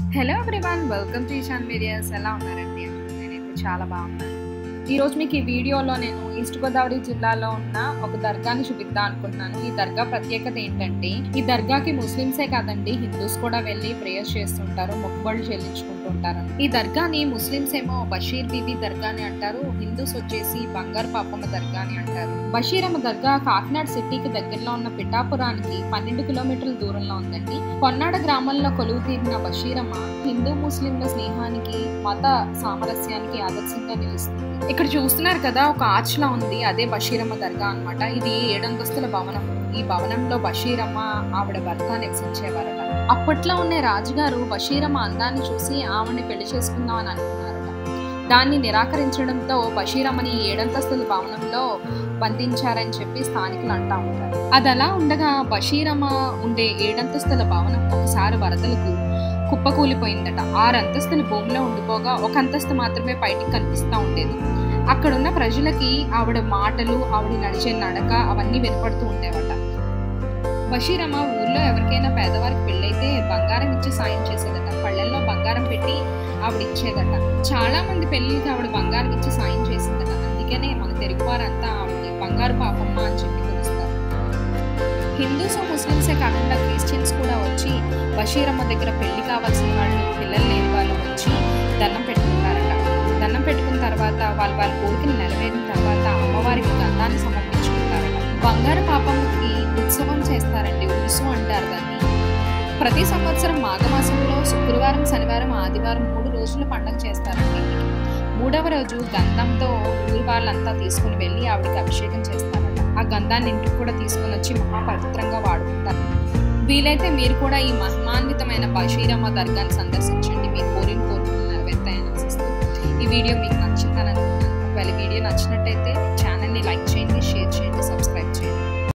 hello everyone welcome to Eshan medias ఎలా ఉన్నారండి నేనైతే చాలా బాగున్నాను ఈరోజు మీకు ఈ వీడియోలో నేను ఈస్ట్ గోదావరి జిల్లాలో ఉన్న ఒక దర్గాని చూపిద్దాం అనుకుంటున్నాను ఈ దర్గా ప్రత్యేకత ఏంటంటే ఈ దర్గాకి ముస్లిమ్సే కాదండి హిందూస్ కూడా వెళ్ళి ప్రేయర్స్ చేస్తుంటారు మొక్కుబడులు చెల్లించుకుంటుంటారు ఈ దర్గాని ముస్లిమ్స్ ఏమో బషీర్ బీబీ దర్గాని అంటారు హిందూస్ వచ్చేసి బంగారు పాపమ్మ దర్గాని అంటారు బషీరమ్మ దర్గా కాకినాడ సిటీకి దగ్గరలో ఉన్న పిఠాపురానికి పన్నెండు కిలోమీటర్ల దూరంలో ఉందండి కొన్నాడ గ్రామంలో కొలువు తీరిన బషీరమ్మ హిందూ ముస్లింల స్నేహానికి మత సామరస్యానికి ఆదర్శంగా నిలుస్తుంది ఇక్కడ చూస్తున్నారు కదా ఒక ఆర్చ్ లా ఉంది అదే బషీరమ్మ దర్గా అన్నమాట ఇది ఏడంతస్తుల భవనం ఈ భవనంలో బషీరమ్మ ఆవిడ భర్త నివసించేవారట అప్పట్లో ఉన్న రాజుగారు బషీరమ్మ అందాన్ని చూసి ఆవిడని పెళ్లి చేసుకుందాం అని అనుకున్నారట దాన్ని నిరాకరించడంతో బషీరమ్మని ఏడంతస్తుల భవనంలో బంధించారని చెప్పి స్థానికులు అంటా ఉంటారు అది అలా ఉండగా బషీరమ్మ ఉండే ఏడంతస్తుల భవనం ఒకసారి వరదలకు కుప్పకూలిపోయిందట ఆరు అంతస్తులు భూమిలో ఉండిపోగా ఒక అంతస్తు మాత్రమే బయటికి కనిపిస్తూ ఉండేది అక్కడున్న ప్రజలకి ఆవిడ మాటలు ఆవిడ నడిచే నడక అవన్నీ వినపడుతూ ఉండేవట బషీరమ్మ ఊర్లో ఎవరికైనా పేదవారికి పెళ్ళైతే బంగారం ఇచ్చి సాయం చేసేదట పళ్ళెల్లో బంగారం పెట్టి ఆవిడ ఇచ్చేదట చాలా మంది పెళ్ళిళ్ళకి ఆవిడ బంగారం ఇచ్చి సాయం చేసిందట అందుకనే మన తెలుగువారంతా ఆవిడ బంగారు పాపమ్మ అని చెప్పి పిలుస్తారు హిందూస్ ముస్లిమ్సే కాకుండా క్రిస్టియన్స్ కూడా వచ్చి బషీరమ్మ దగ్గర పెళ్లి కావాల్సిన వాళ్ళు పిల్లలు లేని వాళ్ళు వచ్చి దండం పెట్టుకుంటారట దండం పెట్టుకున్న తర్వాత వాళ్ళ వాళ్ళ కోరికలు నెరవేరిన తర్వాత అమ్మవారికి గంధాన్ని సమర్పించుకుంటారట బంగారు పాపమ్మకి ఉత్సవం చేస్తారండి ఉలుసు అంటారు దాన్ని ప్రతి సంవత్సరం మాఘమాసంలో శుక్రవారం శనివారం ఆదివారం మూడు రోజులు పండుగ చేస్తారండి మూడవ రోజు గంధంతో ఊరి వాళ్ళంతా తీసుకుని వెళ్ళి ఆవిడకి అభిషేకం చేస్తారట ఆ గంధాన్ని ఇంటికి కూడా తీసుకుని వచ్చి మహాపవిత్రంగా వాడుకుంటారు వీలైతే మీరు కూడా ఈ మహిమాన్వితమైన బషీరమ్మ దర్గాని సందర్శించండి మీ కోరిన కోరికలు నెరవేరుతాయని ఆశిస్తూ ఈ వీడియో మీకు నచ్చిందని అనుకుంటున్నాను ఒకవేళ ఈ వీడియో నచ్చినట్టు